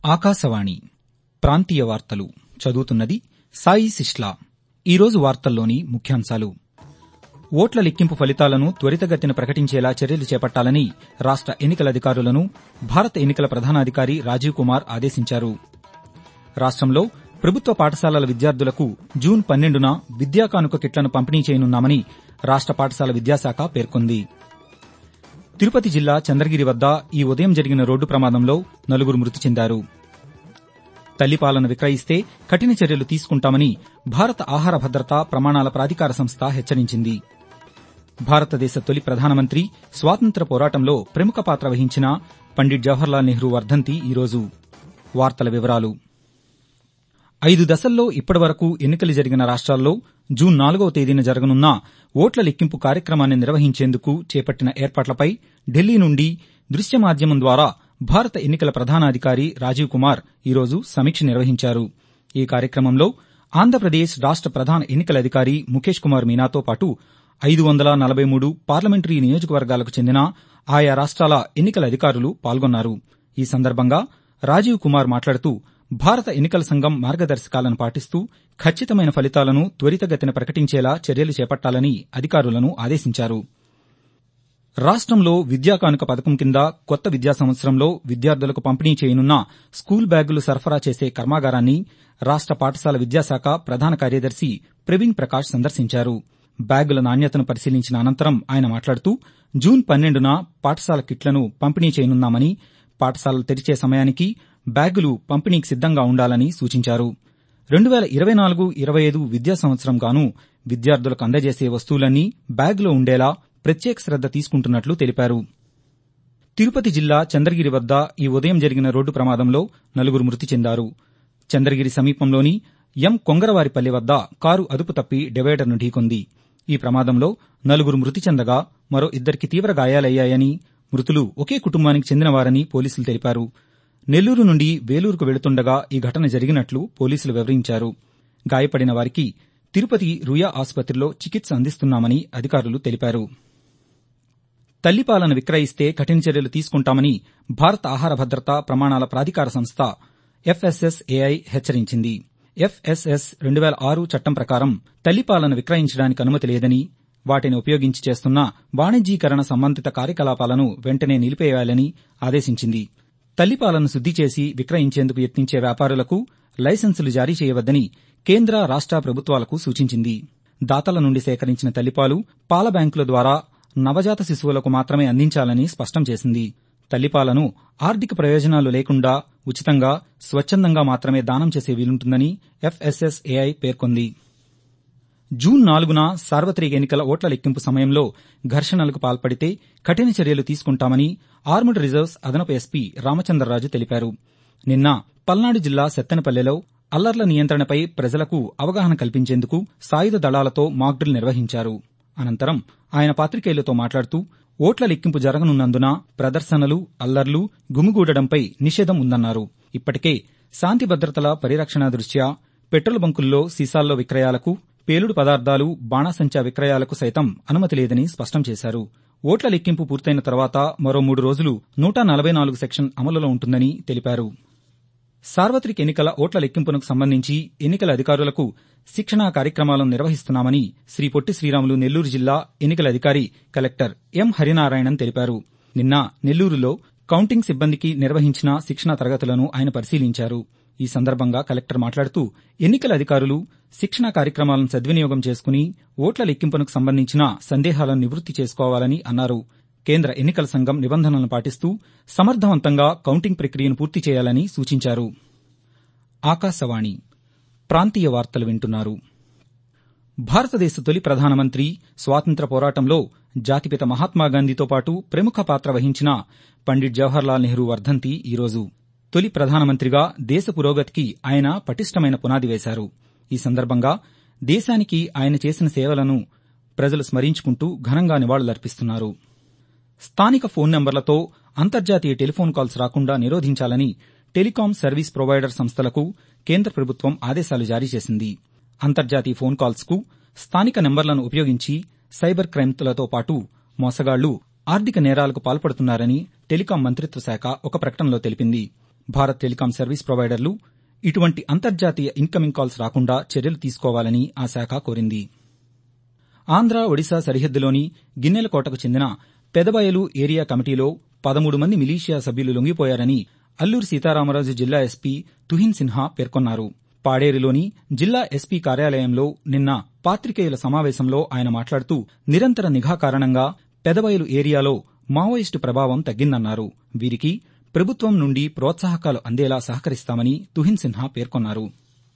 ఆకాశవాణి ప్రాంతీయ వార్తలు చదువుతున్నది సాయి సిస్లా ఈరోజు వార్తల్లోని ముఖ్యాంశాలు ఓట్ల లెక్కింపు ఫలితాలను త్వరితగతిన ప్రకటించేలా చర్యలు చేపట్టాలని రాష్ట ఎన్నికల అధికారులను భారత ఎన్నికల ప్రధానాధికారి రాజీవ్ కుమార్ ఆదేశించారు రాష్టంలో ప్రభుత్వ పాఠశాలల విద్యార్థులకు జూన్ పన్నెండున విద్యా కానుక కిట్లను పంపిణీ చేయనున్నామని రాష్ట పాఠశాల విద్యాశాఖ పేర్కొంది తిరుపతి జిల్లా చంద్రగిరి వద్ద ఈ ఉదయం జరిగిన రోడ్డు ప్రమాదంలో నలుగురు మృతి చెందారు తల్లిపాలను విక్రయిస్తే కఠిన చర్యలు తీసుకుంటామని భారత ఆహార భద్రతా ప్రమాణాల ప్రాధికార సంస్థ హెచ్చరించింది భారతదేశ తొలి ప్రధానమంత్రి స్వాతంత్ర పోరాటంలో ప్రముఖ పాత్ర వహించిన పండిట్ జవహర్లాల్ నెహ్రూ వర్దంతి ఈరోజు వార్తల వివరాలు ఐదు దశల్లో ఇప్పటివరకు ఎన్నికలు జరిగిన రాష్ట్రాల్లో జూన్ నాలుగవ తేదీన జరగనున్న ఓట్ల లెక్కింపు కార్యక్రమాన్ని నిర్వహించేందుకు చేపట్టిన ఏర్పాట్లపై ఢిల్లీ నుండి దృశ్య మాధ్యమం ద్వారా భారత ఎన్నికల ప్రధానాధికారి రాజీవ్ కుమార్ ఈరోజు సమీక్ష నిర్వహించారు ఈ కార్యక్రమంలో ఆంధ్రప్రదేశ్ రాష్ట ప్రధాన ఎన్నికల అధికారి ముఖేష్ కుమార్ మీనాతో పాటు ఐదు వందల నలభై మూడు పార్లమెంటరీ నియోజకవర్గాలకు చెందిన ఆయా రాష్ట్రాల ఎన్నికల అధికారులు పాల్గొన్నారు ఈ సందర్భంగా రాజీవ్ కుమార్ మాట్లాడుతూ భారత ఎన్నికల సంఘం మార్గదర్శకాలను పాటిస్తూ ఖచ్చితమైన ఫలితాలను త్వరితగతిన ప్రకటించేలా చర్యలు చేపట్టాలని అధికారులను ఆదేశించారు రాష్టంలో విద్యా కానుక పథకం కింద కొత్త విద్యా సంవత్సరంలో విద్యార్థులకు పంపిణీ చేయనున్న స్కూల్ బ్యాగులు సరఫరా చేసే కర్మాగారాన్ని రాష్ట పాఠశాల విద్యాశాఖ ప్రధాన కార్యదర్శి ప్రవీణ్ ప్రకాష్ సందర్శించారు బ్యాగుల నాణ్యతను పరిశీలించిన అనంతరం ఆయన మాట్లాడుతూ జూన్ పన్నెండున పాఠశాల కిట్లను పంపిణీ చేయనున్నామని పాఠశాలలు తెరిచే సమయానికి బ్యాగులు పంపిణీకి సిద్దంగా ఉండాలని సూచించారు రెండు వేల ఇరవై నాలుగు ఇరవై ఐదు విద్యా సంవత్సరం గాను విద్యార్థులకు అందజేసే వస్తువులన్నీ బ్యాగులో ఉండేలా ప్రత్యేక శ్రద్ద తీసుకుంటున్నట్లు తెలిపారు తిరుపతి జిల్లా చంద్రగిరి వద్ద ఈ ఉదయం జరిగిన రోడ్డు ప్రమాదంలో నలుగురు మృతి చెందారు చంద్రగిరి సమీపంలోని ఎం కొంగరవారిపల్లి వద్ద కారు అదుపు తప్పి డివైడర్ను ఢీకొంది ఈ ప్రమాదంలో నలుగురు మృతి చెందగా మరో ఇద్దరికి తీవ్ర గాయాలయ్యాయని మృతులు ఒకే కుటుంబానికి చెందినవారని పోలీసులు తెలిపారు నెల్లూరు నుండి వేలూరుకు వెళుతుండగా ఈ ఘటన జరిగినట్లు పోలీసులు వివరించారు గాయపడిన వారికి తిరుపతి రుయా ఆసుపత్రిలో చికిత్స అందిస్తున్నామని అధికారులు తెలిపారు తల్లిపాలను విక్రయిస్తే కఠిన చర్యలు తీసుకుంటామని భారత ఆహార భద్రతా ప్రమాణాల ప్రాధికార సంస్థ ఎఫ్ఎస్ఎస్ఏఐ హెచ్చరించింది ఎఫ్ఎస్ఎస్ రెండు వేల ఆరు చట్టం ప్రకారం తల్లిపాలను విక్రయించడానికి అనుమతి లేదని వాటిని ఉపయోగించి చేస్తున్న వాణిజ్యీకరణ సంబంధిత కార్యకలాపాలను వెంటనే నిలిపేయాలని ఆదేశించింది తల్లిపాలను శుద్ది చేసి విక్రయించేందుకు యత్నించే వ్యాపారులకు లైసెన్సులు జారీ చేయవద్దని కేంద్ర రాష్ట ప్రభుత్వాలకు సూచించింది దాతల నుండి సేకరించిన తల్లిపాలు పాల బ్యాంకుల ద్వారా నవజాత శిశువులకు మాత్రమే అందించాలని స్పష్టం చేసింది తల్లిపాలను ఆర్థిక ప్రయోజనాలు లేకుండా ఉచితంగా స్వచ్ఛందంగా మాత్రమే దానం చేసే వీలుంటుందని ఎఫ్ఎస్ఎస్ఏఐ పేర్కొంది జూన్ నాలుగున సార్వత్రిక ఎన్నికల ఓట్ల లెక్కింపు సమయంలో ఘర్షణలకు పాల్పడితే కఠిన చర్యలు తీసుకుంటామని ఆర్మడ్ రిజర్వ్స్ అదనపు ఎస్పీ రామచంద్రరాజు తెలిపారు నిన్న పల్నాడు జిల్లా సెత్తెనపల్లెలో అల్లర్ల నియంత్రణపై ప్రజలకు అవగాహన కల్పించేందుకు సాయుధ దళాలతో మాక్డ్రిల్ నిర్వహించారు అనంతరం ఆయన పాతికేయులతో మాట్లాడుతూ ఓట్ల లెక్కింపు జరగనున్నందున ప్రదర్శనలు అల్లర్లు గుమిగూడడంపై నిషేధం ఉందన్నారు ఇప్పటికే శాంతి భద్రతల పరిరక్షణ దృష్ట్యా పెట్రోల్ బంకుల్లో సీసాల్లో విక్రయాలకు పేలుడు పదార్థాలు బాణాసంచా విక్రయాలకు సైతం అనుమతి లేదని స్పష్టం చేశారు ఓట్ల లెక్కింపు పూర్తయిన తర్వాత మరో మూడు రోజులు నూట నలభై నాలుగు సెక్షన్ అమలులో ఉంటుందని తెలిపారు సార్వత్రిక ఎన్నికల ఓట్ల లెక్కింపునకు సంబంధించి ఎన్నికల అధికారులకు శిక్షణా కార్యక్రమాలను నిర్వహిస్తున్నామని శ్రీ పొట్టి శ్రీరాములు నెల్లూరు జిల్లా ఎన్నికల అధికారి కలెక్టర్ ఎం హరినారాయణన్ తెలిపారు నిన్న నెల్లూరులో కౌంటింగ్ సిబ్బందికి నిర్వహించిన శిక్షణా తరగతులను ఆయన పరిశీలించారు ఈ సందర్భంగా కలెక్టర్ మాట్లాడుతూ ఎన్నికల అధికారులు శిక్షణా కార్యక్రమాలను సద్వినియోగం చేసుకుని ఓట్ల లెక్కింపునకు సంబంధించిన సందేహాలను నివృత్తి చేసుకోవాలని అన్నారు కేంద్ర ఎన్నికల సంఘం నిబంధనలను పాటిస్తూ సమర్థవంతంగా కౌంటింగ్ ప్రక్రియను పూర్తి చేయాలని సూచించారు ఆకాశవాణి ప్రాంతీయ వార్తలు వింటున్నారు భారతదేశ తొలి ప్రధానమంత్రి స్వాతంత్ర పోరాటంలో జాతిపిత మహాత్మాగాంధీతో పాటు ప్రముఖ పాత్ర వహించిన పండిట్ జవహర్లాల్ నెహ్రూ వర్ధంతి ఈరోజు తొలి ప్రధానమంత్రిగా దేశ పురోగతికి ఆయన పటిష్టమైన పునాది వేశారు ఈ సందర్భంగా దేశానికి ఆయన చేసిన సేవలను ప్రజలు స్మరించుకుంటూ ఘనంగా నివాళులర్పిస్తున్నారు స్థానిక ఫోన్ నంబర్లతో అంతర్జాతీయ టెలిఫోన్ కాల్స్ రాకుండా నిరోధించాలని టెలికాం సర్వీస్ ప్రొవైడర్ సంస్థలకు కేంద్ర ప్రభుత్వం ఆదేశాలు జారీ చేసింది అంతర్జాతీయ ఫోన్ కాల్స్ కు స్థానిక నెంబర్లను ఉపయోగించి సైబర్ క్రైమ్లతో పాటు మోసగాళ్లు ఆర్థిక నేరాలకు పాల్పడుతున్నారని టెలికాం మంత్రిత్వ శాఖ ఒక ప్రకటనలో తెలిపింది భారత్ టెలికాం సర్వీస్ ప్రొవైడర్లు ఇటువంటి అంతర్జాతీయ ఇన్కమింగ్ కాల్స్ రాకుండా చర్యలు తీసుకోవాలని ఆ శాఖ కోరింది ఆంధ్ర ఒడిశా సరిహద్దులోని గిన్నెలకోటకు చెందిన పెదబయలు ఏరియా కమిటీలో పదమూడు మంది మిలీషియా సభ్యులు లొంగిపోయారని అల్లూరి సీతారామరాజు జిల్లా ఎస్పీ తుహిన్ సిన్హా పేర్కొన్నారు పాడేరులోని జిల్లా ఎస్పీ కార్యాలయంలో నిన్న పాతికేయుల సమావేశంలో ఆయన మాట్లాడుతూ నిరంతర నిఘా కారణంగా పెదబయలు ఏరియాలో మావోయిస్టు ప్రభావం తగ్గిందన్నారు వీరికి ప్రభుత్వం నుండి ప్రోత్సాహకాలు అందేలా సహకరిస్తామని తుహిన్ సిన్హా పేర్కొన్నారు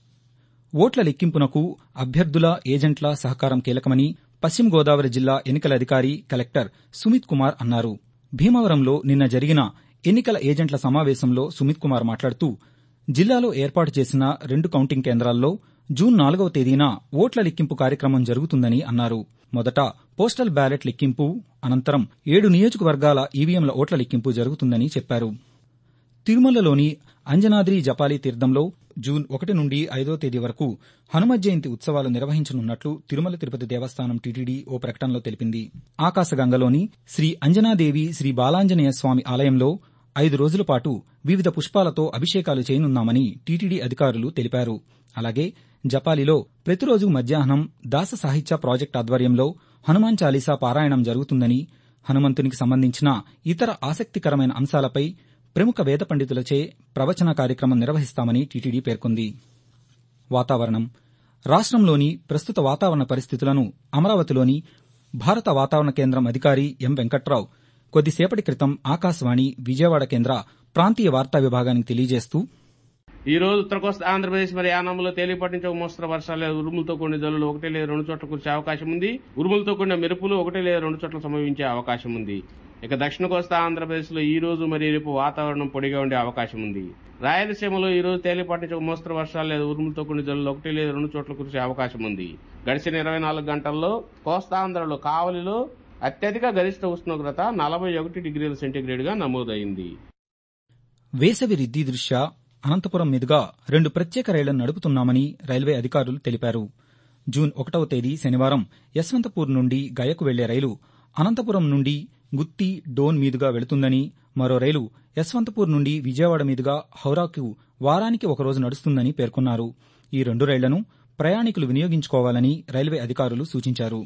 ఓట్ల లెక్కింపునకు అభ్యర్థుల ఏజెంట్ల సహకారం కీలకమని పశ్చిమ గోదావరి జిల్లా ఎన్నికల అధికారి కలెక్టర్ సుమిత్ కుమార్ అన్నారు భీమవరంలో నిన్న జరిగిన ఎన్నికల ఏజెంట్ల సమావేశంలో సుమిత్ కుమార్ మాట్లాడుతూ జిల్లాలో ఏర్పాటు చేసిన రెండు కౌంటింగ్ కేంద్రాల్లో జూన్ నాలుగవ తేదీన ఓట్ల లెక్కింపు కార్యక్రమం జరుగుతుందని అన్నారు మొదట పోస్టల్ బ్యాలెట్ లెక్కింపు అనంతరం ఏడు నియోజకవర్గాల ఈవీఎంల ఓట్ల లెక్కింపు జరుగుతుందని చెప్పారు తిరుమలలోని అంజనాద్రి జపాలి తీర్థంలో జూన్ ఒకటి నుండి ఐదో తేదీ వరకు హనుమ జయంతి ఉత్సవాలు నిర్వహించనున్నట్లు తిరుమల తిరుపతి దేవస్థానం టీటీడీ ఓ ప్రకటనలో తెలిపింది ఆకాశగంగలోని శ్రీ అంజనాదేవి శ్రీ బాలాంజనేయ స్వామి ఆలయంలో ఐదు రోజుల పాటు వివిధ పుష్పాలతో అభిషేకాలు చేయనున్నామని టీటీడీ అధికారులు తెలిపారు అలాగే జపాలిలో ప్రతిరోజు మధ్యాహ్నం దాస సాహిత్య ప్రాజెక్టు ఆధ్వర్యంలో హనుమాన్ చాలీసా పారాయణం జరుగుతుందని హనుమంతునికి సంబంధించిన ఇతర ఆసక్తికరమైన అంశాలపై ప్రముఖ వేద పండితులచే ప్రవచన కార్యక్రమం నిర్వహిస్తామని టీటీడీ పేర్కొంది వాతావరణం రాష్ట్రంలోని ప్రస్తుత వాతావరణ పరిస్థితులను అమరావతిలోని భారత వాతావరణ కేంద్రం అధికారి ఎం వెంకట్రావు కొద్దిసేపటి క్రితం ఆకాశవాణి విజయవాడ కేంద్ర ప్రాంతీయ వార్తా విభాగానికి తెలియజేస్తూ ఈ రోజు ఉత్తర కోస్తా ఆంధ్రప్రదేశ్ మరియు యానంలో తేలిపాటి నుంచి ఒక మోస్తరు వర్షాలు లేదా ఉరుములతో కూడిన జల్లులు ఒకటి లేదా రెండు చోట్ల కురిసే అవకాశం ఉంది ఉరుములతో కూడిన మెరుపులు ఒకటి లేదా రెండు చోట్ల సంభవించే అవకాశం ఉంది ఇక దక్షిణ కోస్తా ఆంధ్రప్రదేశ్ లో ఈ రోజు మరియు రేపు వాతావరణం పొడిగా ఉండే అవకాశం ఉంది రాయలసీమలో ఈ రోజు తేలిపాటి నుంచి ఒక మోస్తరు వర్షాలు లేదా ఉరుములతో కూడిన జల్లులు ఒకటి లేదా రెండు చోట్ల కురిసే అవకాశం ఉంది గడిచిన ఇరవై నాలుగు గంటల్లో కోస్తాంధ్రలో కావలిలో అత్యధిక గరిష్ట ఉష్ణోగ్రత నలభై ఒకటి డిగ్రీల సెంటీగ్రేడ్ గా నమోదైంది వేసవి రిద్దీ దృష్ట్యా అనంతపురం మీదుగా రెండు ప్రత్యేక రైళ్లను నడుపుతున్నామని రైల్వే అధికారులు తెలిపారు జూన్ ఒకటవ తేదీ శనివారం యశ్వంతపూర్ నుండి గయకు వెళ్లే రైలు అనంతపురం నుండి గుత్తి డోన్ మీదుగా వెళుతుందని మరో రైలు యశ్వంతపూర్ నుండి విజయవాడ మీదుగా హౌరాకు వారానికి ఒకరోజు నడుస్తుందని పేర్కొన్నారు ఈ రెండు రైళ్లను ప్రయాణికులు వినియోగించుకోవాలని రైల్వే అధికారులు సూచించారు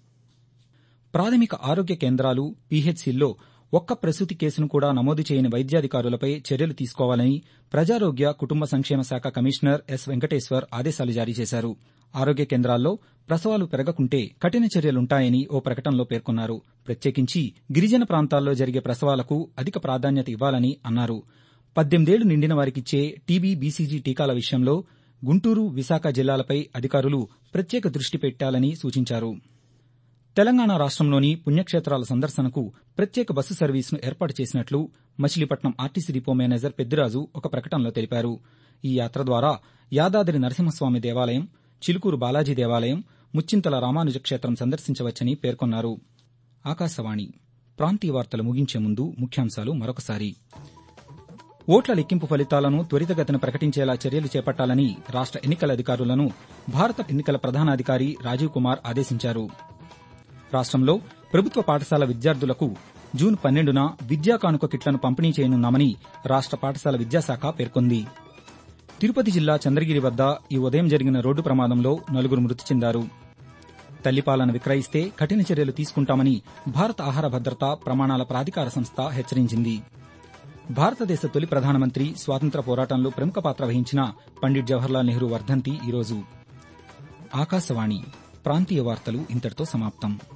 ప్రాథమిక ఆరోగ్య కేంద్రాలు పీహెచ్సీల్లో ఒక్క ప్రసూతి కేసును కూడా నమోదు చేయని వైద్యాధికారులపై చర్యలు తీసుకోవాలని ప్రజారోగ్య కుటుంబ సంక్షేమ శాఖ కమిషనర్ ఎస్ వెంకటేశ్వర్ ఆదేశాలు జారీ చేశారు ఆరోగ్య కేంద్రాల్లో ప్రసవాలు పెరగకుంటే కఠిన చర్యలుంటాయని ఓ ప్రకటనలో పేర్కొన్నారు ప్రత్యేకించి గిరిజన ప్రాంతాల్లో జరిగే ప్రసవాలకు అధిక ప్రాధాన్యత ఇవ్వాలని అన్నారు పద్దెనిమిదేళ్లు నిండిన వారికిచ్చే టీబీ బీసీజీ టీకాల విషయంలో గుంటూరు విశాఖ జిల్లాలపై అధికారులు ప్రత్యేక దృష్టి పెట్టాలని సూచించారు తెలంగాణ రాష్ట్రంలోని పుణ్యక్షేత్రాల సందర్శనకు ప్రత్యేక బస్సు సర్వీసును ఏర్పాటు చేసినట్లు Machilipatnam RTC depot manager Peddiraju ఒక ప్రకటనలో తెలిపారు ఈ యాత్ర ద్వారా యాదాద్రి నరసింహస్వామి దేవాలయం చిలుకూరు బాలాజీ దేవాలయం ముచ్చింతల రామానుజ క్షేత్రం సందర్శించవచ్చని పేర్కొన్నారు ఆకాశవాణి ప్రాంతీయ వార్తలు ముగించే ముందు ముఖ్యాంశాలు మరొకసారి ఓట్ల లెక్కింపు ఫలితాలను త్వరితగతిన ప్రకటించేలా చర్యలు చేపట్టాలని రాష్ట ఎన్నికల అధికారులను భారత ఎన్నికల ప్రధానాధికారి రాజీవ్ కుమార్ ఆదేశించారు రాష్ట్రంలో ప్రభుత్వ పాఠశాల విద్యార్థులకు జూన్ పన్నెండున విద్యా కానుక కిట్లను పంపిణీ చేయనున్నామని రాష్ట పాఠశాల విద్యాశాఖ పేర్కొంది తిరుపతి జిల్లా చంద్రగిరి వద్ద ఈ ఉదయం జరిగిన రోడ్డు ప్రమాదంలో నలుగురు మృతి చెందారు తల్లిపాలను విక్రయిస్తే కఠిన చర్యలు తీసుకుంటామని భారత ఆహార భద్రత ప్రమాణాల ప్రాధికార సంస్థ హెచ్చరించింది భారతదేశ తొలి ప్రధానమంత్రి స్వాతంత్ర పోరాటంలో ప్రముఖ పాత్ర వహించిన పండిట్ జవహర్లాల్ నెహ్రూ వర్ధంతి ఈరోజు ఆకాశవాణి ప్రాంతీయ వార్తలు ఇంతటితో సమాప్తం